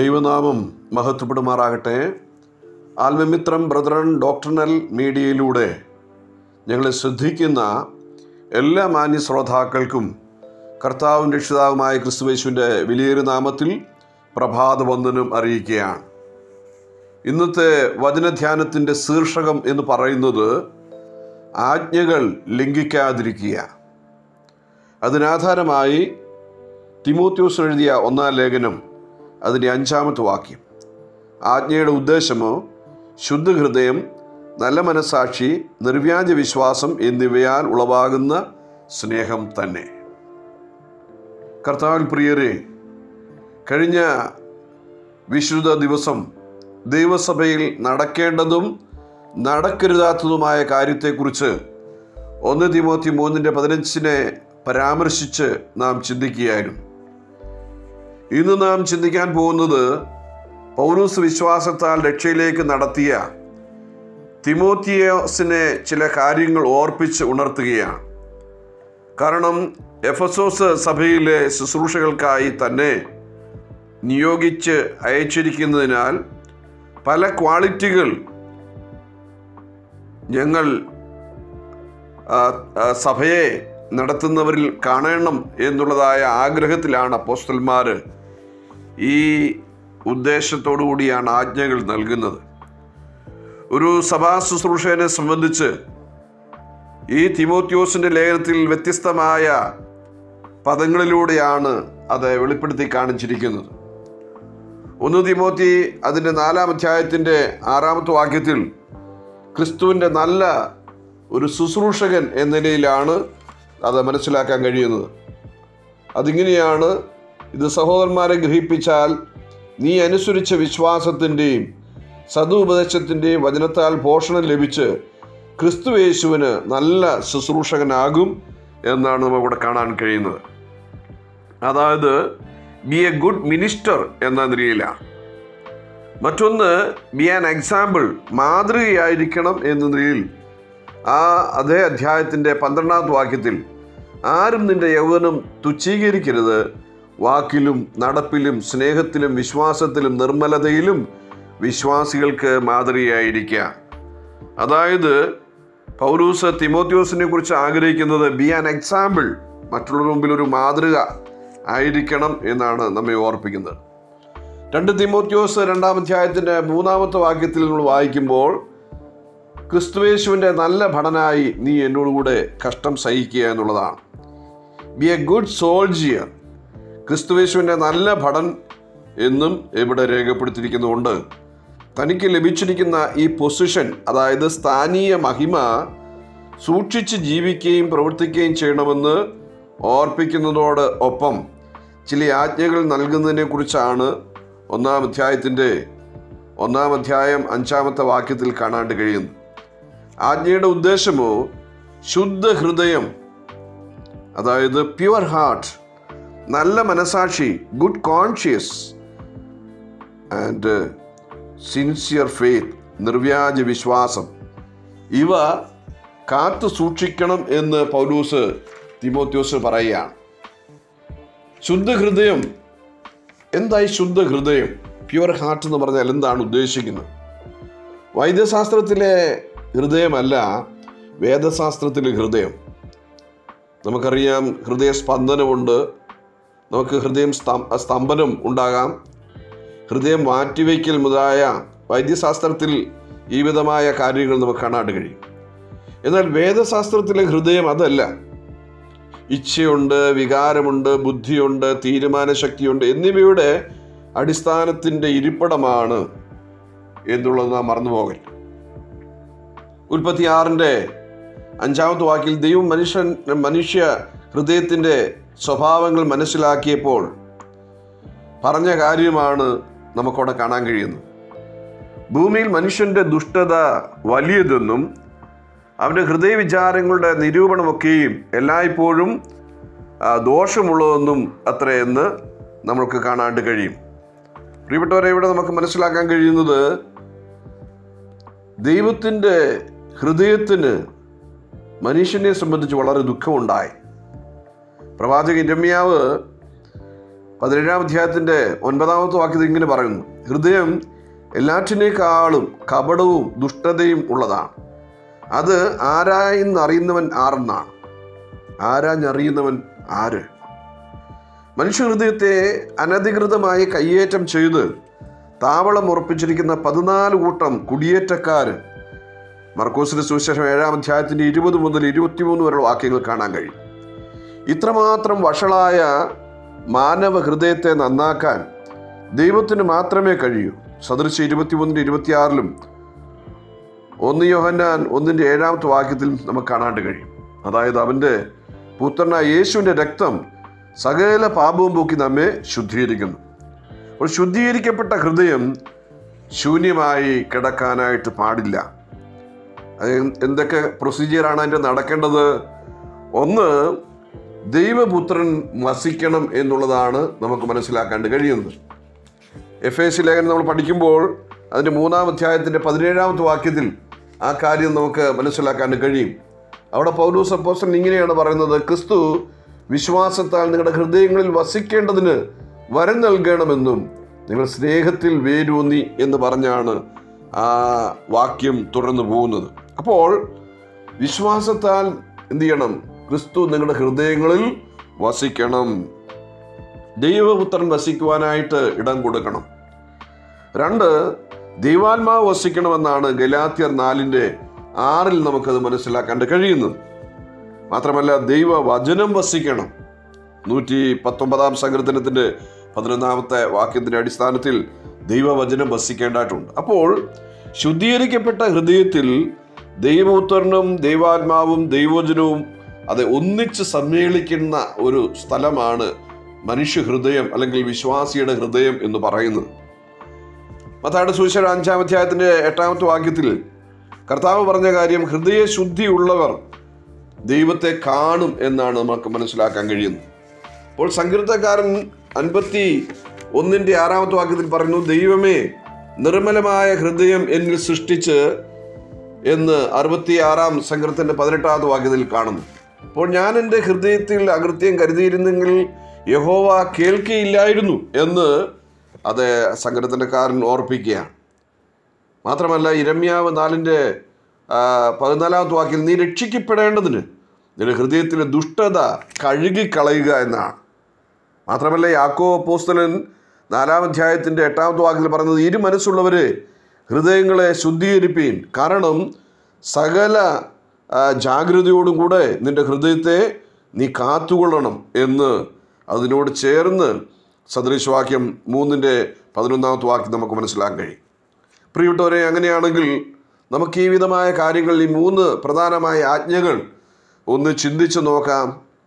ദൈവനാമം മഹത്വപ്പെടുമാറാകട്ടെ ആത്മമിത്രം ബ്രദറൻ ഡോക്ടർണൽ മീഡിയയിലൂടെ ഞങ്ങളെ ശ്രദ്ധിക്കുന്ന എല്ലാ മാന്യ ശ്രോതാക്കൾക്കും കർത്താവും രക്ഷിതാവുമായ ക്രിസ്തുവേശുവിൻ്റെ വിലയേറിയ നാമത്തിൽ പ്രഭാതവന്ദനം അറിയിക്കുകയാണ് ഇന്നത്തെ വചനധ്യാനത്തിൻ്റെ ശീർഷകം എന്ന് പറയുന്നത് ആജ്ഞകൾ ലംഘിക്കാതിരിക്കുക അതിനാധാരമായി തിമോത്യോസ് എഴുതിയ ഒന്നാം ലേഖനം അതിൻ്റെ അഞ്ചാമത്തെ വാക്യം ആജ്ഞയുടെ ഉദ്ദേശമോ ശുദ്ധഹൃദയം നല്ല മനസാക്ഷി നിർവ്യാജ വിശ്വാസം എന്നിവയാൽ ഉളവാകുന്ന സ്നേഹം തന്നെ കർത്താവിൽ പ്രിയരെ കഴിഞ്ഞ വിശുദ്ധ ദിവസം ദൈവസഭയിൽ നടക്കേണ്ടതും നടക്കരുതാത്തതുമായ കാര്യത്തെക്കുറിച്ച് ഒന്ന് തിമോത്തി മൂന്നിൻ്റെ പതിനഞ്ചിനെ പരാമർശിച്ച് നാം ചിന്തിക്കുകയായിരുന്നു ഇന്ന് നാം ചിന്തിക്കാൻ പോകുന്നത് പൗലൂസ് വിശ്വാസത്താൽ രക്ഷയിലേക്ക് നടത്തിയ തിമോത്തിയോസിനെ ചില കാര്യങ്ങൾ ഓർപ്പിച്ച് ഉണർത്തുകയാണ് കാരണം എഫസോസ് സഭയിലെ ശുശ്രൂഷകൾക്കായി തന്നെ നിയോഗിച്ച് അയച്ചിരിക്കുന്നതിനാൽ പല ക്വാളിറ്റികൾ ഞങ്ങൾ ആ, ആ, സഭയെ നടത്തുന്നവരിൽ കാണണം എന്നുള്ളതായ ആഗ്രഹത്തിലാണ് അപ്പോസ്റ്റൽമാർ ഈ ഉദ്ദേശത്തോടു കൂടിയാണ് ആജ്ഞകൾ നൽകുന്നത് ഒരു സഭാ ശുശ്രൂഷകനെ സംബന്ധിച്ച് ഈ തിമോത്യോസിൻ്റെ ലേഖനത്തിൽ വ്യത്യസ്തമായ പദങ്ങളിലൂടെയാണ് അത് വെളിപ്പെടുത്തി കാണിച്ചിരിക്കുന്നത് ഒന്ന് തിമോത്തി അതിൻ്റെ നാലാം അധ്യായത്തിൻ്റെ ആറാമത്തെ വാക്യത്തിൽ ക്രിസ്തുവിൻ്റെ നല്ല ഒരു ശുശ്രൂഷകൻ എന്ന നിലയിലാണ് അത് മനസ്സിലാക്കാൻ കഴിയുന്നത് അതിങ്ങനെയാണ് ഇത് സഹോദരന്മാരെ ഗ്രഹിപ്പിച്ചാൽ നീ അനുസരിച്ച വിശ്വാസത്തിൻ്റെയും സതുപദേശത്തിൻ്റെയും വചനത്താൽ പോഷണം ലഭിച്ച് ക്രിസ്തു യേശുവിന് നല്ല ശുശ്രൂഷകനാകും എന്നാണ് നമുക്കിവിടെ കാണാൻ കഴിയുന്നത് അതായത് ബി എ ഗുഡ് മിനിസ്റ്റർ എന്ന നിലയിലാണ് മറ്റൊന്ന് ബി ആൻ എക്സാമ്പിൾ മാതൃകയായിരിക്കണം എന്ന നിലയിൽ ആ അതേ അധ്യായത്തിൻ്റെ പന്ത്രണ്ടാമത്തെ വാക്യത്തിൽ ആരും നിന്റെ യൗവനം തുച്ഛീകരിക്കരുത് വാക്കിലും നടപ്പിലും സ്നേഹത്തിലും വിശ്വാസത്തിലും നിർമ്മലതയിലും വിശ്വാസികൾക്ക് മാതൃകയായിരിക്കുക അതായത് പൗലൂസ് തിമോത്യോസിനെ കുറിച്ച് ആഗ്രഹിക്കുന്നത് ബി ആൻ എക്സാമ്പിൾ മറ്റുള്ളവരുടെ മുമ്പിൽ ഒരു മാതൃക ആയിരിക്കണം എന്നാണ് നമ്മെ ഓർപ്പിക്കുന്നത് രണ്ട് തിമോത്യോസ് രണ്ടാം അധ്യായത്തിൻ്റെ മൂന്നാമത്തെ വാക്യത്തിൽ നമ്മൾ വായിക്കുമ്പോൾ ക്രിസ്തുവേശുവിൻ്റെ നല്ല ഭടനായി നീ എന്നോടുകൂടെ കഷ്ടം സഹിക്കുക എന്നുള്ളതാണ് ബി എ ഗുഡ് സോൾജിയർ ക്രിസ്തുവേശുവിൻ്റെ നല്ല ഭടൻ എന്നും ഇവിടെ രേഖപ്പെടുത്തിയിരിക്കുന്നുണ്ട് തനിക്ക് ലഭിച്ചിരിക്കുന്ന ഈ പൊസിഷൻ അതായത് സ്ഥാനീയ മഹിമ സൂക്ഷിച്ച് ജീവിക്കുകയും പ്രവർത്തിക്കുകയും ചെയ്യണമെന്ന് ഓർപ്പിക്കുന്നതോട് ഒപ്പം ചില ആജ്ഞകൾ നൽകുന്നതിനെ കുറിച്ചാണ് ഒന്നാം അധ്യായത്തിൻ്റെ ഒന്നാം അധ്യായം അഞ്ചാമത്തെ വാക്യത്തിൽ കാണാണ്ട് കഴിയുന്നു ആജ്ഞയുടെ ഉദ്ദേശമോ ശുദ്ധ ഹൃദയം അതായത് പ്യുവർ ഹാർട്ട് നല്ല മനസാക്ഷി good conscience and sincere faith നിർവ്യാജ വിശ്വാസം ഇവ കാത്തു സൂക്ഷിക്കണം എന്ന് പൗലൂസ് തിമോത്യോസ് പറയുകയാണ് ശുദ്ധ ഹൃദയം എന്തായി ശുദ്ധ ഹൃദയം പ്യുവർ ഹാർട്ട് എന്ന് പറഞ്ഞാൽ എന്താണ് ഉദ്ദേശിക്കുന്നത് വൈദ്യശാസ്ത്രത്തിലെ ഹൃദയമല്ല വേദശാസ്ത്രത്തിലെ ഹൃദയം നമുക്കറിയാം ഹൃദയ സ്പന്ദനമുണ്ട് നമുക്ക് ഹൃദയം സ്തം സ്തംഭനം ഉണ്ടാകാം ഹൃദയം മാറ്റിവയ്ക്കൽ മുതലായ വൈദ്യശാസ്ത്രത്തിൽ ഈ വിധമായ കാര്യങ്ങൾ നമുക്ക് കാണാൻ കഴിയും എന്നാൽ വേദശാസ്ത്രത്തിലെ ഹൃദയം അതല്ല ഇച്ഛയുണ്ട് വികാരമുണ്ട് ബുദ്ധിയുണ്ട് തീരുമാനശക്തിയുണ്ട് എന്നിവയുടെ അടിസ്ഥാനത്തിൻ്റെ ഇരിപ്പിടമാണ് എന്നുള്ളത് നാം മറന്നുപോകൽ ഉൽപ്പത്തി ആറിൻ്റെ അഞ്ചാമത്തെ വാക്കിൽ ദൈവം മനുഷ്യൻ മനുഷ്യ ഹൃദയത്തിൻ്റെ സ്വഭാവങ്ങൾ മനസ്സിലാക്കിയപ്പോൾ പറഞ്ഞ കാര്യമാണ് നമുക്കവിടെ കാണാൻ കഴിയുന്നത് ഭൂമിയിൽ മനുഷ്യൻ്റെ ദുഷ്ടത വലിയതെന്നും അവൻ്റെ ഹൃദയവിചാരങ്ങളുടെ നിരൂപണമൊക്കെയും എല്ലായ്പ്പോഴും ആ, ദോഷമുള്ളതെന്നും അത്രയെന്ന് നമുക്ക് കാണാണ്ട് കഴിയും പ്രിയപ്പെട്ടവരെ ഇവിടെ നമുക്ക് മനസ്സിലാക്കാൻ കഴിയുന്നത് ദൈവത്തിൻ്റെ ഹൃദയത്തിന് മനുഷ്യനെ സംബന്ധിച്ച് വളരെ ദുഃഖമുണ്ടായി പ്രവാചകൻ രമ്യാവ് പതിനേഴാം അധ്യായത്തിൻ്റെ ഒൻപതാമത്തെ വാക്യത്തിൽ ഇങ്ങനെ പറയുന്നു ഹൃദയം എല്ലാറ്റിനേക്കാളും കപടവും ദുഷ്ടതയും ഉള്ളതാണ് അത് ആരായെന്നറിയുന്നവൻ ആരെന്നാണ് ആരാഞ്ഞറിയുന്നവൻ ആര് മനുഷ്യഹൃദയത്തെ അനധികൃതമായി കയ്യേറ്റം ചെയ്ത് താവളം ഉറപ്പിച്ചിരിക്കുന്ന പതിനാല് കൂട്ടം കുടിയേറ്റക്കാര് മർക്കോസിന്റെ സുവിശേഷം ഏഴാം അധ്യായത്തിന്റെ ഇരുപത് മുതൽ ഇരുപത്തിമൂന്ന് വരെയുള്ള വാക്യങ്ങൾ കാണാൻ കഴിയും ഇത്രമാത്രം വഷളായ മാനവ ഹൃദയത്തെ നന്നാക്കാൻ ദൈവത്തിന് മാത്രമേ കഴിയൂ സദൃശ്യ ഇരുപത്തിമൂന്നിൻ്റെ ഇരുപത്തിയാറിലും ഒന്ന് യോഹന്നാൻ ഒന്നിൻ്റെ ഏഴാമത്തെ വാക്യത്തിൽ നമുക്ക് കാണാണ്ട് കഴിയും അതായത് അവൻ്റെ പുത്രനായ യേശുവിൻ്റെ രക്തം സകല പാപവും പോക്കി നമ്മെ ശുദ്ധീകരിക്കുന്നു അപ്പോൾ ശുദ്ധീകരിക്കപ്പെട്ട ഹൃദയം ശൂന്യമായി കിടക്കാനായിട്ട് പാടില്ല അത് എന്തൊക്കെ പ്രൊസീജിയറാണ് അതിൻ്റെ നടക്കേണ്ടത് ഒന്ന് ദൈവപുത്രൻ വസിക്കണം എന്നുള്ളതാണ് നമുക്ക് മനസ്സിലാക്കാണ്ട് കഴിയുന്നത് എഫ് എസ് ലേഖനം നമ്മൾ പഠിക്കുമ്പോൾ അതിൻ്റെ മൂന്നാം അധ്യായത്തിൻ്റെ പതിനേഴാമത്തെ വാക്യത്തിൽ ആ കാര്യം നമുക്ക് മനസ്സിലാക്കാൻ കഴിയും അവിടെ പൗലൂസ് അപ്പോസ്റ്റൻ ഇങ്ങനെയാണ് പറയുന്നത് ക്രിസ്തു വിശ്വാസത്താൽ നിങ്ങളുടെ ഹൃദയങ്ങളിൽ വസിക്കേണ്ടതിന് വരം നൽകണമെന്നും നിങ്ങൾ സ്നേഹത്തിൽ വേരൂന്നി എന്ന് പറഞ്ഞാണ് ആ വാക്യം തുടർന്നു പോകുന്നത് അപ്പോൾ വിശ്വാസത്താൽ എന്ത് ചെയ്യണം ക്രിസ്തു നിങ്ങളുടെ ഹൃദയങ്ങളിൽ വസിക്കണം ദൈവപുത്രൻ വസിക്കുവാനായിട്ട് ഇടം കൊടുക്കണം രണ്ട് ദൈവാത്മാവ് വസിക്കണമെന്നാണ് ഗലാത്യർ നാലിൻ്റെ ആറിൽ നമുക്കത് മനസ്സിലാക്കാൻ കഴിയുന്നത് മാത്രമല്ല ദൈവ വചനം വസിക്കണം നൂറ്റി പത്തൊമ്പതാം സങ്കീർത്തനത്തിൻ്റെ പതിനൊന്നാമത്തെ വാക്യത്തിൻ്റെ അടിസ്ഥാനത്തിൽ ദൈവവചനം വസിക്കേണ്ടതായിട്ടുണ്ട് അപ്പോൾ ശുദ്ധീകരിക്കപ്പെട്ട ഹൃദയത്തിൽ ദൈവപുത്രനും ദൈവാത്മാവും ദൈവവചനവും അത് ഒന്നിച്ച് സമ്മേളിക്കുന്ന ഒരു സ്ഥലമാണ് മനുഷ്യ ഹൃദയം അല്ലെങ്കിൽ വിശ്വാസിയുടെ ഹൃദയം എന്ന് പറയുന്നത് മത്തായുടെ സുവിശേഷ അഞ്ചാം അധ്യായത്തിന്റെ എട്ടാമത്തെ വാക്യത്തിൽ കർത്താവ് പറഞ്ഞ കാര്യം ഹൃദയ ശുദ്ധിയുള്ളവർ ദൈവത്തെ കാണും എന്നാണ് നമുക്ക് മനസ്സിലാക്കാൻ കഴിയുന്നത് അപ്പോൾ സങ്കീർത്തക്കാരൻ അൻപത്തി ഒന്നിന്റെ ആറാമത്തെ വാക്യത്തിൽ പറയുന്നു ദൈവമേ നിർമ്മലമായ ഹൃദയം എന്നിൽ സൃഷ്ടിച്ച് എന്ന് അറുപത്തി ആറാം സങ്കീർത്തന്റെ പതിനെട്ടാമത്തെ വാക്യത്തിൽ കാണുന്നു അപ്പോൾ ഞാൻ എൻ്റെ ഹൃദയത്തിൽ അകൃത്യം കരുതിയിരുന്നെങ്കിൽ യഹോവ കേൾക്കുകയില്ലായിരുന്നു എന്ന് അത് സങ്കീർത്തനക്കാരൻ ഓർപ്പിക്കുകയാണ് മാത്രമല്ല ഇരമ്യാവ് നാലിൻ്റെ പതിനാലാമത്തെ വാക്കിൽ നീ രക്ഷിക്കപ്പെടേണ്ടതിന് നിന്റെ ഹൃദയത്തിലെ ദുഷ്ടത കഴുകിക്കളയുക എന്നാണ് മാത്രമല്ല യാക്കോ അപ്പോസ്തലൻ നാലാം അധ്യായത്തിൻ്റെ എട്ടാമത്തെ വാക്കിൽ പറയുന്നത് ഇരു മനസ്സുള്ളവരെ ഹൃദയങ്ങളെ ശുദ്ധീകരിപ്പീൻ കാരണം സകല ആ, ജാഗ്രതയോടും കൂടെ നിന്റെ ഹൃദയത്തെ നീ കാത്തുകൊള്ളണം എന്ന് അതിനോട് ചേർന്ന് സദൃശവാക്യം മൂന്നിൻ്റെ പതിനൊന്നാമത്തെ വാക്യം നമുക്ക് മനസ്സിലാക്കാൻ കഴിയും പ്രിയപ്പെട്ടവരെ അങ്ങനെയാണെങ്കിൽ നമുക്ക് ഈ വിധമായ കാര്യങ്ങൾ ഈ മൂന്ന് പ്രധാനമായ ആജ്ഞകൾ ഒന്ന് ചിന്തിച്ച് നോക്കാം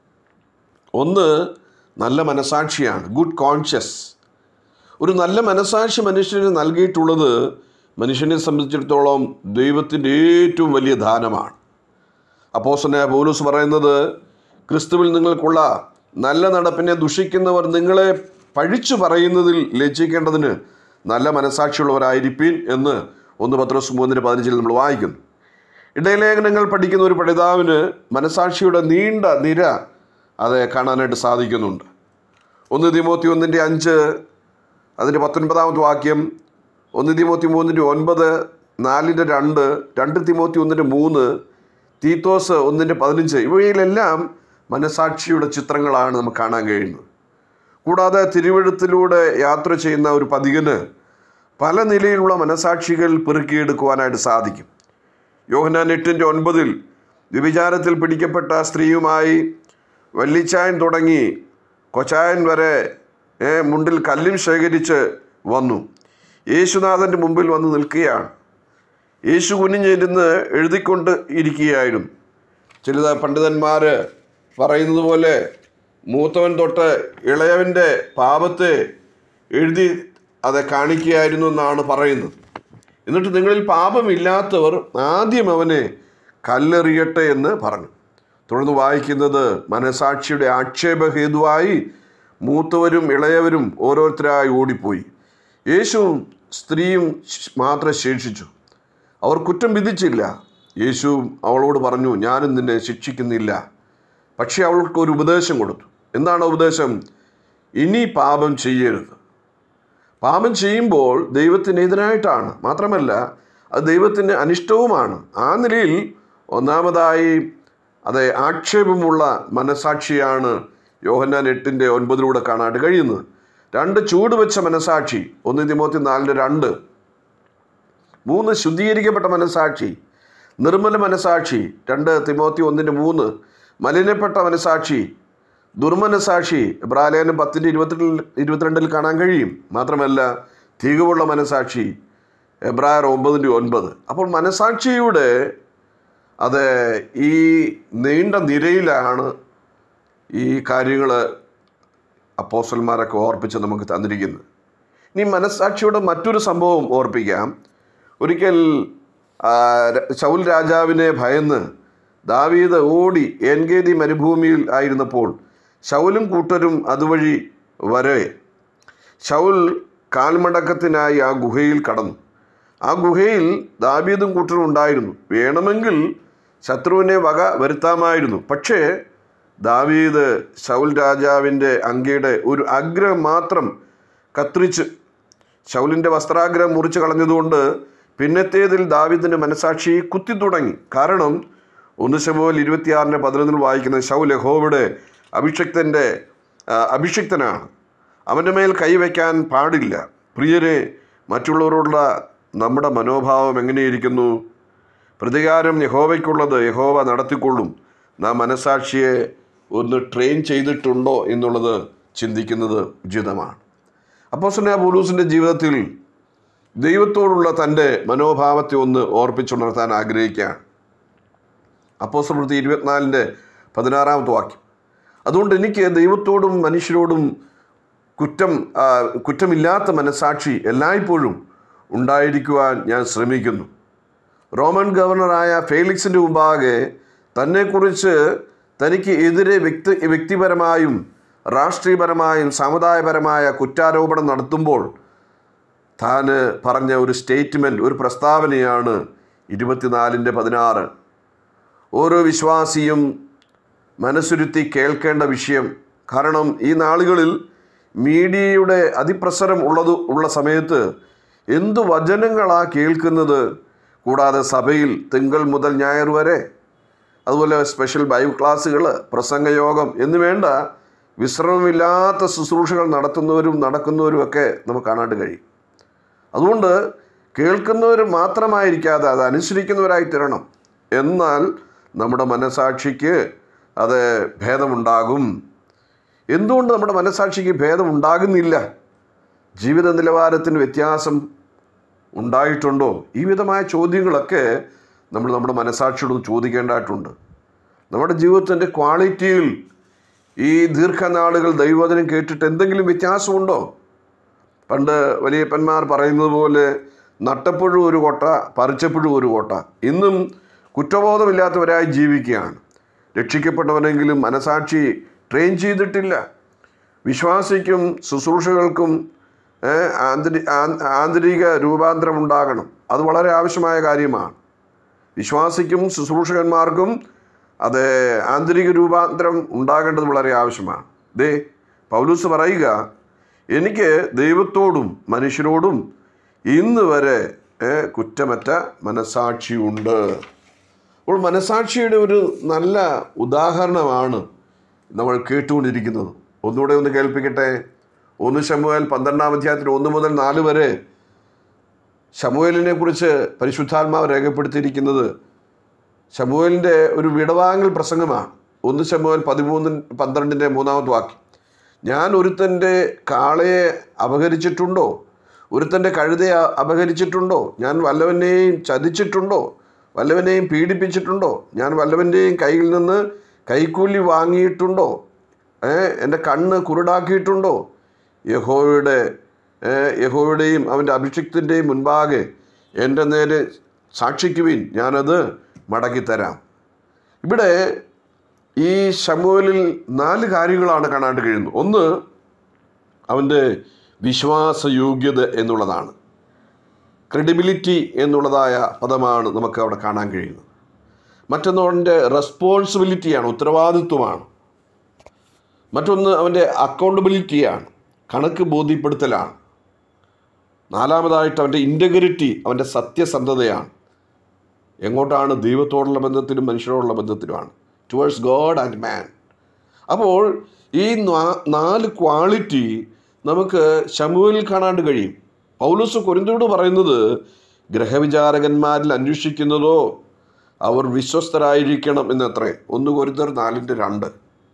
ഒന്ന് നല്ല മനസാക്ഷിയാണ് ഗുഡ് കോൺഷ്യസ് ഒരു നല്ല മനസാക്ഷി മനുഷ്യന് നൽകിയിട്ടുള്ളത് മനുഷ്യനെ സംബന്ധിച്ചിടത്തോളം ദൈവത്തിൻ്റെ ഏറ്റവും വലിയ ദാനമാണ് അപ്പോസനെ പൗലൂസ് പറയുന്നത് ക്രിസ്തുവിൽ നിങ്ങൾക്കുള്ള നല്ല നടപ്പിനെ ദുഷിക്കുന്നവർ നിങ്ങളെ പഴിച്ചു പറയുന്നതിൽ ലജ്ജിക്കേണ്ടതിന് നല്ല മനസാക്ഷിയുള്ളവരായിരിപ്പീൻ എന്ന് ഒന്ന് പത്രോസ് മൂന്നിന് പതിനഞ്ചിൽ നമ്മൾ വായിക്കുന്നു ഇടയലേഖനങ്ങൾ പഠിക്കുന്ന ഒരു പഠിതാവിന് മനസാക്ഷിയുടെ നീണ്ട നിര അത് കാണാനായിട്ട് സാധിക്കുന്നുണ്ട് ഒന്ന് തിമോത്തി ഒന്നിൻ്റെ അഞ്ച് അതിൻ്റെ പത്തൊൻപതാമത്തെ വാക്യം ഒന്ന് തിമോത്തി മൂന്നിൻ്റെ ഒൻപത് നാലിൻ്റെ രണ്ട് രണ്ട് തിമോത്തി ഒന്നിൻ്റെ മൂന്ന് തീത്തോസ് ഒന്നിൻ്റെ പതിനഞ്ച് ഇവയിലെല്ലാം മനസാക്ഷിയുടെ ചിത്രങ്ങളാണ് നമുക്ക് കാണാൻ കഴിയുന്നത് കൂടാതെ തിരുവഴുത്തിലൂടെ യാത്ര ചെയ്യുന്ന ഒരു പതികന് പല നിലയിലുള്ള മനസാക്ഷികൾ പെറുക്കിയെടുക്കുവാനായിട്ട് സാധിക്കും യോഹനാൻ എട്ടിൻ്റെ ഒൻപതിൽ വ്യഭിചാരത്തിൽ പിടിക്കപ്പെട്ട സ്ത്രീയുമായി വല്ലിച്ചായൻ തുടങ്ങി കൊച്ചായൻ വരെ ഏ, മുണ്ടിൽ കല്ലും ശേഖരിച്ച് വന്നു യേശുനാഥൻ്റെ മുമ്പിൽ വന്ന് നിൽക്കുകയാണ് യേശു കുനിഞ്ഞിരുന്ന് എഴുതിക്കൊണ്ട് ഇരിക്കുകയായിരുന്നു ചില പണ്ഡിതന്മാർ പറയുന്നത് പോലെ മൂത്തവൻ തൊട്ട് ഇളയവൻ്റെ പാപത്തെ എഴുതി അത് കാണിക്കുകയായിരുന്നു എന്നാണ് പറയുന്നത് എന്നിട്ട് നിങ്ങളിൽ പാപമില്ലാത്തവർ ആദ്യം അവനെ കല്ലെറിയട്ടെ എന്ന് പറഞ്ഞു തുടർന്ന് വായിക്കുന്നത് മനസാക്ഷിയുടെ ആക്ഷേപഹേതുവായി മൂത്തവരും ഇളയവരും ഓരോരുത്തരായി ഓടിപ്പോയി യേശുവും സ്ത്രീയും ശ്- മാത്രം ശേഷിച്ചു അവർ കുറ്റം വിധിച്ചില്ല യേശു അവളോട് പറഞ്ഞു ഞാനും നിന്നെ ശിക്ഷിക്കുന്നില്ല പക്ഷേ അവൾക്ക് ഒരു ഉപദേശം കൊടുത്തു എന്താണ് ഉപദേശം ഇനി പാപം ചെയ്യരുത് പാപം ചെയ്യുമ്പോൾ ദൈവത്തിനെതിരായിട്ടാണ് മാത്രമല്ല അത് ദൈവത്തിന് അനിഷ്ടവുമാണ് ആ നിലയിൽ ഒന്നാമതായി അത് ആക്ഷേപമുള്ള മനസാക്ഷിയാണ് യോഹന്നാൻ എട്ടിൻ്റെ ഒൻപതിലൂടെ കാണാൻ കഴിയുന്നത് രണ്ട് ചൂട് വെച്ച മനസാക്ഷി ഒന്ന് തിമോത്തി നാലിൻ്റെ രണ്ട് മൂന്ന് ശുദ്ധീകരിക്കപ്പെട്ട മനസാക്ഷി നിർമ്മല മനസാക്ഷി രണ്ട് തിമോത്തി ഒന്നിൻ്റെ മൂന്ന് മലിനപ്പെട്ട മനസാക്ഷി ദുർമനസാക്ഷി ഇബ്രാലേനം പത്തിൻ്റെ ഇരുപത്തിരണ്ടിൽ ഇരുപത്തിരണ്ടിൽ കാണാൻ കഴിയും മാത്രമല്ല തികവുള്ള മനസാക്ഷി എബ്രായർ ഒമ്പതിൻ്റെ ഒൻപത് അപ്പോൾ മനസാക്ഷിയുടെ അത് ഈ നീണ്ട നിരയിലാണ് ഈ കാര്യങ്ങൾ അപ്പോസ്റ്റന്മാരൊക്കെ ഓർപ്പിച്ച് നമുക്ക് തന്നിരിക്കുന്നത് ഇനി മനസ്സാക്ഷിയുടെ മറ്റൊരു സംഭവം ഓർപ്പിക്കാം ഒരിക്കൽ ആ, ര- ശൗൽ രാജാവിനെ ഭയന്ന് ദാവീദ് ഓടി എൻഗേദി മരുഭൂമിയിൽ ആയിരുന്നപ്പോൾ ശൗലും കൂട്ടരും അതുവഴി വരവേ ശൗൽ കാൽമടക്കത്തിനായി ആ ഗുഹയിൽ കടന്നു ആ ഗുഹയിൽ ദാവീദും കൂട്ടരും ഉണ്ടായിരുന്നു വേണമെങ്കിൽ ശത്രുവിനെ വക വരുത്താമായിരുന്നു പക്ഷേ ദാവീദ് ശൗൽ രാജാവിൻ്റെ അങ്കയുടെ ഒരു അഗ്രം മാത്രം കത്രിച്ച് ശൗലിൻ്റെ വസ്ത്രാഗ്രഹം മുറിച്ച് കളഞ്ഞതുകൊണ്ട് പിന്നത്തേതിൽ ദാവീദിൻ്റെ മനസാക്ഷി കുത്തി തുടങ്ങി കാരണം ഒന്ന് ശമുവൽ ഇരുപത്തിയാറിൻ്റെ പതിനൊന്നിൽ വായിക്കുന്ന ശൗൽ യഹോവയുടെ അഭിഷിക്തൻ്റെ ആ, അഭിഷിക്തനാണ് അവൻ്റെ മേൽ കൈവയ്ക്കാൻ പാടില്ല പ്രിയരെ മറ്റുള്ളവരോടുള്ള നമ്മുടെ മനോഭാവം എങ്ങനെയിരിക്കുന്നു പ്രതികാരം യഹോവയ്ക്കുള്ളത് യഹോവ നടത്തിക്കൊള്ളും നാം മനസാക്ഷിയെ ഒന്ന് ട്രെയിൻ ചെയ്തിട്ടുണ്ടോ എന്നുള്ളത് ചിന്തിക്കുന്നത് ഉചിതമാണ് അപ്പോസന പോലൂസിൻ്റെ ജീവിതത്തിൽ ദൈവത്തോടുള്ള തൻ്റെ മനോഭാവത്തെ ഒന്ന് ഓർപ്പിച്ചുണർത്താൻ ആഗ്രഹിക്കുകയാണ് അപ്പോസ്തലപ്രവൃത്തി ഇരുപത്തിനാലിൻ്റെ പതിനാറാമത്തെ വാക്യം അതുകൊണ്ട് എനിക്ക് ദൈവത്തോടും മനുഷ്യരോടും കുറ്റം ആ, കുറ്റമില്ലാത്ത മനസാക്ഷി എല്ലായ്പ്പോഴും ഉണ്ടായിരിക്കുവാൻ ഞാൻ ശ്രമിക്കുന്നു റോമൻ ഗവർണറായ ഫേലിക്സിൻ്റെ മുമ്പാകെ തന്നെക്കുറിച്ച് തനിക്ക് എതിരെ വ്യക്തി വ്യക്തിപരമായും രാഷ്ട്രീയപരമായും സമുദായപരമായ കുറ്റാരോപണം നടത്തുമ്പോൾ താൻ പറഞ്ഞ ഒരു സ്റ്റേറ്റ്മെൻറ്റ് ഒരു പ്രസ്താവനയാണ് ഇരുപത്തിനാലിൻ്റെ പതിനാറ് ഓരോ വിശ്വാസിയും മനസ്സുരുത്തി കേൾക്കേണ്ട വിഷയം കാരണം ഈ നാളുകളിൽ മീഡിയയുടെ അതിപ്രസരം ഉള്ളത് ഉള്ള സമയത്ത് എന്തു വചനങ്ങളാ കേൾക്കുന്നത് കൂടാതെ സഭയിൽ തിങ്കൾ മുതൽ ഞായർ വരെ അതുപോലെ സ്പെഷ്യൽ ബൈബിൾ ക്ലാസ്സുകൾ പ്രസംഗയോഗം എന്ന് വേണ്ട വിശ്രമമില്ലാത്ത ശുശ്രൂഷകൾ നടത്തുന്നവരും നടക്കുന്നവരും ഒക്കെ നമുക്ക് കാണാണ്ട് കഴിയും അതുകൊണ്ട് കേൾക്കുന്നവർ മാത്രമായിരിക്കാതെ അത് അനുസരിക്കുന്നവരായി തീരണം എന്നാൽ നമ്മുടെ മനസാക്ഷിക്ക് അത് ഭേദമുണ്ടാകും എന്തുകൊണ്ട് നമ്മുടെ മനസാക്ഷിക്ക് ഭേദമുണ്ടാകുന്നില്ല ജീവിത നിലവാരത്തിന് വ്യത്യാസം ഉണ്ടായിട്ടുണ്ടോ ഈ വിധമായ ചോദ്യങ്ങളൊക്കെ നമ്മൾ നമ്മുടെ മനസാക്ഷിയോട് ചോദിക്കേണ്ടതായിട്ടുണ്ട് നമ്മുടെ ജീവിതത്തിൻ്റെ ക്വാളിറ്റിയിൽ ഈ ദീർഘനാളുകൾ ദൈവവചനം കേട്ടിട്ട് എന്തെങ്കിലും വ്യത്യാസമുണ്ടോ പണ്ട് വലിയപ്പന്മാർ പറയുന്നത് പോലെ നട്ടപ്പോഴും ഒരു കോട്ട പറിച്ചപ്പോഴും ഒരു കോട്ട ഇന്നും കുറ്റബോധമില്ലാത്തവരായി ജീവിക്കുകയാണ് രക്ഷിക്കപ്പെട്ടവനെങ്കിലും മനസാക്ഷി ട്രെയിൻ ചെയ്തിട്ടില്ല വിശ്വാസിക്കും ശുശ്രൂഷകൾക്കും ഏഹ്, ആന്തരി ആ- ആന്തരിക രൂപാന്തരം ഉണ്ടാകണം അത് വളരെ ആവശ്യമായ കാര്യമാണ് വിശ്വാസിക്കും ശുശ്രൂഷകന്മാർക്കും അത് ആന്തരിക രൂപാന്തരം ഉണ്ടാകേണ്ടത് വളരെ ആവശ്യമാണ് ദേ പൗലൂസ് പറയുക എനിക്ക് ദൈവത്തോടും മനുഷ്യരോടും ഇന്ന് വരെ ഏ, കുറ്റമറ്റ മനസാക്ഷിയുണ്ട് അപ്പോൾ മനസാക്ഷിയുടെ ഒരു നല്ല ഉദാഹരണമാണ് നമ്മൾ കേട്ടുകൊണ്ടിരിക്കുന്നത് ഒന്നുകൂടെ ഒന്ന് കേൾപ്പിക്കട്ടെ ഒന്ന് ശമുവേൽ പന്ത്രണ്ടാം അധ്യായത്തിൽ ഒന്ന് മുതൽ നാല് വരെ ശമുവേലിനെ കുറിച്ച് പരിശുദ്ധാത്മാവ് രേഖപ്പെടുത്തിയിരിക്കുന്നത് ശമുവേലിൻ്റെ ഒരു വിടവാങ്ങൽ പ്രസംഗമാണ് ഒന്ന് ശമുവേൽ പതിമൂന്ന് പന്ത്രണ്ടിൻ്റെ മൂന്നാമത്തെ വാക്യം ഞാൻ ഒരുത്തൻ്റെ കാളയെ അപഹരിച്ചിട്ടുണ്ടോ ഒരുത്തൻ്റെ കഴുതയെ അ- അപഹരിച്ചിട്ടുണ്ടോ ഞാൻ വല്ലവനെയും ചതിച്ചിട്ടുണ്ടോ വല്ലവനെയും പീഡിപ്പിച്ചിട്ടുണ്ടോ ഞാൻ വല്ലവൻ്റെയും കയ്യിൽ നിന്ന് കൈക്കൂലി വാങ്ങിയിട്ടുണ്ടോ ഏ എൻ്റെ കണ്ണ് കുരുടാക്കിയിട്ടുണ്ടോ യഹോവയുടെ ഏ, യഹോവയുടെയും അവൻ്റെ അഭിഷിക്തിൻ്റെയും മുൻപാകെ എൻ്റെ നേരെ സാക്ഷിക്കുവിൻ ഞാനത് മടക്കിത്തരാം ഇവിടെ ഈ ശമുവലിൽ നാല് കാര്യങ്ങളാണ് കാണാണ്ട് കഴിയുന്നത് ഒന്ന് അവൻ്റെ വിശ്വാസയോഗ്യത എന്നുള്ളതാണ് ക്രെഡിബിലിറ്റി എന്നുള്ളതായ പദമാണ് നമുക്ക് അവിടെ കാണാൻ കഴിയുന്നത് മറ്റൊന്ന് അവൻ്റെ റെസ്പോൺസിബിലിറ്റിയാണ് ഉത്തരവാദിത്വമാണ് മറ്റൊന്ന് അവൻ്റെ അക്കൗണ്ടബിലിറ്റിയാണ് കണക്ക് ബോധ്യപ്പെടുത്തലാണ് നാലാമതായിട്ട് അവൻ്റെ ഇൻറ്റഗ്രിറ്റി അവൻ്റെ സത്യസന്ധതയാണ് എങ്ങോട്ടാണ് ദൈവത്തോടുള്ള ബന്ധത്തിലും മനുഷ്യരോടുള്ള ബന്ധത്തിലുമാണ് ടുവേഴ്സ് ഗോഡ് ആൻഡ് മാൻ അപ്പോൾ ഈ നാ- നാല് ക്വാളിറ്റി നമുക്ക് ശമുവിൽ കാണാണ്ട് കഴിയും പൗലോസ് കൊരിന്തോട് പറയുന്നത് ഗ്രഹവിചാരകന്മാരിൽ അന്വേഷിക്കുന്നതോ അവർ വിശ്വസ്തരായിരിക്കണം എന്നത്രേ ഒന്ന് കൊരിന്തർ നാലിൻ്റെ രണ്ട്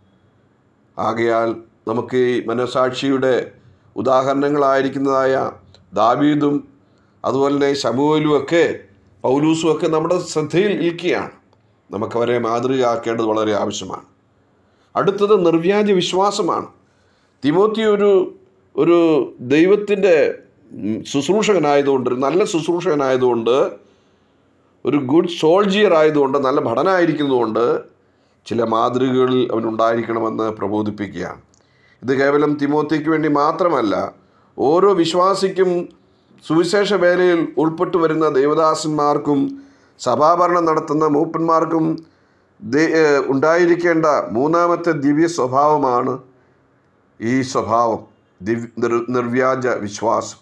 ആകയാൽ നമുക്ക് ഈ മനസാക്ഷിയുടെ ഉദാഹരണങ്ങളായിരിക്കുന്നതായ ദാവീദും അതുപോലെ തന്നെ ശമുവലും ഒക്കെ പൗലൂസും ഒക്കെ നമ്മുടെ ശ്രദ്ധയിൽ ഇരിക്കുകയാണ് നമുക്കവരെ മാതൃകയാക്കേണ്ടത് വളരെ ആവശ്യമാണ് അടുത്തത് നിർവ്യാജ വിശ്വാസമാണ് തിമോത്തി ഒരു ഒരു ദൈവത്തിൻ്റെ ഉം, ശുശ്രൂഷകനായതുകൊണ്ട് ഒരു നല്ല ശുശ്രൂഷകനായതുകൊണ്ട് ഒരു ഗുഡ് സോൾജിയർ ആയതുകൊണ്ട് നല്ല ഭടനായിരിക്കുന്നതുകൊണ്ട് ചില മാതൃകകളിൽ അവനുണ്ടായിരിക്കണമെന്ന് പ്രബോധിപ്പിക്കുകയാണ് ഇത് കേവലം തിമോത്തിക്ക് വേണ്ടി മാത്രമല്ല ഓരോ വിശ്വാസിക്കും സുവിശേഷ വേലയിൽ ഉൾപ്പെട്ടു വരുന്ന ദേവദാസന്മാർക്കും സഭാഭരണം നടത്തുന്ന മൂപ്പന്മാർക്കും ദേ- ഏഹ് ഉണ്ടായിരിക്കേണ്ട മൂന്നാമത്തെ ദിവ്യ സ്വഭാവമാണ് ഈ സ്വഭാവം ദിവ്യ നിർ- നിർവ്യാജ വിശ്വാസം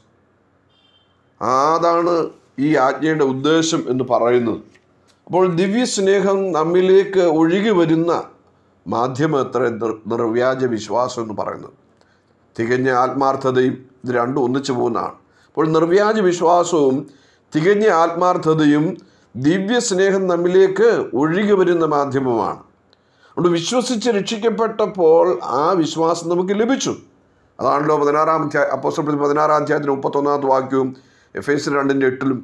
അതാണ് ഈ ആജ്ഞയുടെ ഉദ്ദേശം എന്ന് പറയുന്നത് അപ്പോൾ ദിവ്യ സ്നേഹം നമ്മിലേക്ക് ഒഴുകി വരുന്ന മാധ്യമം എത്ര നിർ- നിർവ്യാജ വിശ്വാസം എന്ന് പറയുന്നത് തികഞ്ഞ ആത്മാർത്ഥതയും ഇത് രണ്ടും ഒന്നിച്ചു പോകുന്നതാണ് അപ്പോൾ നിർവ്യാജ വിശ്വാസവും തികഞ്ഞ ആത്മാർത്ഥതയും ദിവ്യ സ്നേഹം നമ്മിലേക്ക് ഒഴുകി വരുന്ന മാധ്യമമാണ് അതുകൊണ്ട് വിശ്വസിച്ച് രക്ഷിക്കപ്പെട്ടപ്പോൾ ആ വിശ്വാസം നമുക്ക് ലഭിച്ചു അതാണല്ലോ പതിനാറാം അധ്യായ അപ്പോസ്റ്റൽ പതിനാറാം അധ്യായത്തിന് മുപ്പത്തൊന്നാമത്തെ വാക്യവും എഫ് എസ് രണ്ടിൻ്റെ എട്ടിലും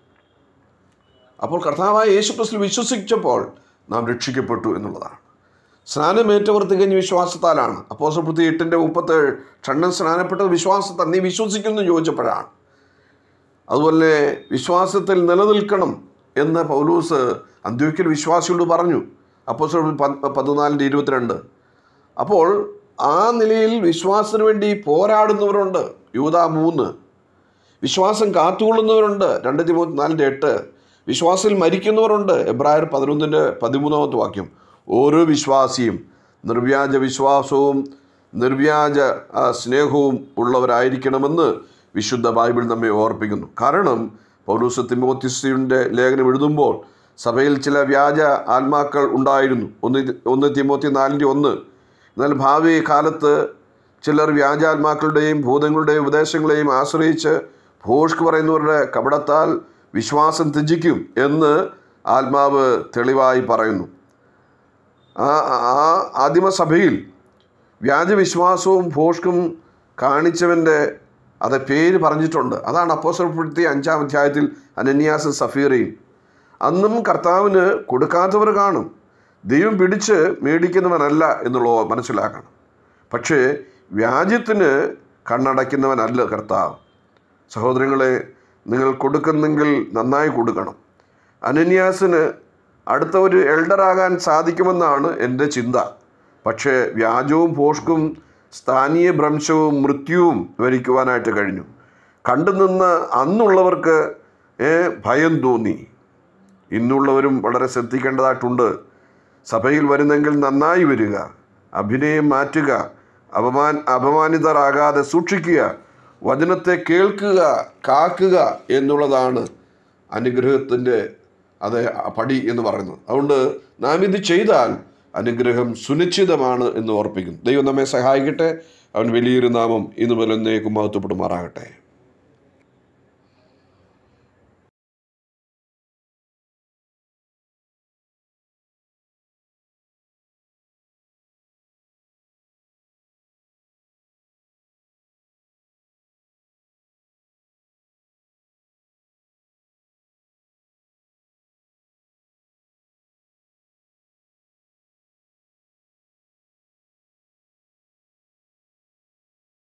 അപ്പോൾ കർത്താവായ യേശുക്രിസ്തു വിശ്വസിച്ചപ്പോൾ നാം രക്ഷിക്കപ്പെട്ടു എന്നുള്ളതാണ് സ്നാനമേറ്റവർ തികഞ്ഞ വിശ്വാസത്താലാണ് അപ്പോസ്റ്റൽ പ്രതി എട്ടിൻ്റെ മുപ്പത്തേഴ് ക്ഷണ്ണൻ സ്നാനപ്പെട്ടത് വിശ്വാസത്താൽ നീ വിശ്വസിക്കുന്നു എന്ന് ചോദിച്ചപ്പോഴാണ് അതുപോലെ വിശ്വാസത്തിൽ നിലനിൽക്കണം എന്ന് പൗലൂസ് അന്ത്യോക്യൽ വിശ്വാസിയോട് പറഞ്ഞു അപ്പോസ്റ്റൽ പ- പതിനാലിൻ്റെ ഇരുപത്തിരണ്ട് അപ്പോൾ ആ നിലയിൽ വിശ്വാസത്തിന് വേണ്ടി പോരാടുന്നവരുണ്ട് യൂത മൂന്ന് വിശ്വാസം കാത്തുകൊള്ളുന്നവരുണ്ട് രണ്ട് തിമോത്തി നാലിൻ്റെ എട്ട് വിശ്വാസത്തിൽ മരിക്കുന്നവരുണ്ട് എബ്രായർ പതിനൊന്നിൻ്റെ പതിമൂന്നാമത്തെ വാക്യം ഓരോ വിശ്വാസിയും നിർവ്യാജ വിശ്വാസവും നിർവ്യാജ ആ, സ്നേഹവും ഉള്ളവരായിരിക്കണമെന്ന് വിശുദ്ധ ബൈബിൾ നമ്മെ ഓർപ്പിക്കുന്നു കാരണം പൗരൂസ് തിമോത്തിസിയുടെ ലേഖനം എഴുതുമ്പോൾ സഭയിൽ ചില വ്യാജ ആത്മാക്കൾ ഉണ്ടായിരുന്നു ഒന്ന് ഒന്ന് തിമോത്തി നാലിൻ്റെ ഒന്ന് എന്നാൽ ഭാവി കാലത്ത് ചിലർ വ്യാജാത്മാക്കളുടെയും ഭൂതങ്ങളുടെയും ഉപദേശങ്ങളെയും ആശ്രയിച്ച് ഭോഷ്ക്ക് പറയുന്നവരുടെ കപടത്താൽ വിശ്വാസം ത്യജിക്കും എന്ന് ആത്മാവ് തെളിവായി പറയുന്നു ആ ആ ആദിമസഭയിൽ വ്യാജവിശ്വാസവും ഭോഷ്കും കാണിച്ചവൻ്റെ അത് പേര് പറഞ്ഞിട്ടുണ്ട് അതാണ് അപ്പോസൽപ്പെടുത്തി അഞ്ചാം അധ്യായത്തിൽ അനന്യാസ് സഫീറയും അന്നും കർത്താവിന് കൊടുക്കാത്തവർ കാണും ദൈവം പിടിച്ച് മേടിക്കുന്നവനല്ല എന്നുള്ളത് മനസ്സിലാക്കണം പക്ഷേ വ്യാജ്യത്തിന് കണ്ണടയ്ക്കുന്നവനല്ല കർത്താവ് സഹോദരങ്ങളെ നിങ്ങൾ കൊടുക്കുന്നെങ്കിൽ നന്നായി കൊടുക്കണം അനന്യാസിന് അടുത്ത ഒരു എൽഡറാകാൻ സാധിക്കുമെന്നാണ് എൻ്റെ ചിന്ത പക്ഷേ വ്യാജവും ഭോഷ്കും സ്ഥാനീയ ഭ്രംശവും മൃത്യുവും വരിക്കുവാനായിട്ട് കഴിഞ്ഞു കണ്ടുനിന്ന് അന്നുള്ളവർക്ക് ഏ, ഭയം തോന്നി ഇന്നുള്ളവരും വളരെ ശ്രദ്ധിക്കേണ്ടതായിട്ടുണ്ട് സഭയിൽ വരുന്നെങ്കിൽ നന്നായി വരിക അഭിനയം മാറ്റുക അപമാൻ അപമാനിതരാകാതെ സൂക്ഷിക്കുക വചനത്തെ കേൾക്കുക കാക്കുക എന്നുള്ളതാണ് അനുഗ്രഹത്തിൻ്റെ അത് പടി എന്ന് പറയുന്നത് അതുകൊണ്ട് നാം ഇത് ചെയ്താൽ അനുഗ്രഹം സുനിശ്ചിതമാണ് എന്ന് ഓർപ്പിക്കുന്നു ദൈവം നമ്മെ സഹായിക്കട്ടെ അവൻ വലിയൊരു നാമം ഇന്ന് മുതൽ എന്നേക്കും മഹത്വപ്പെടുമാറാകട്ടെ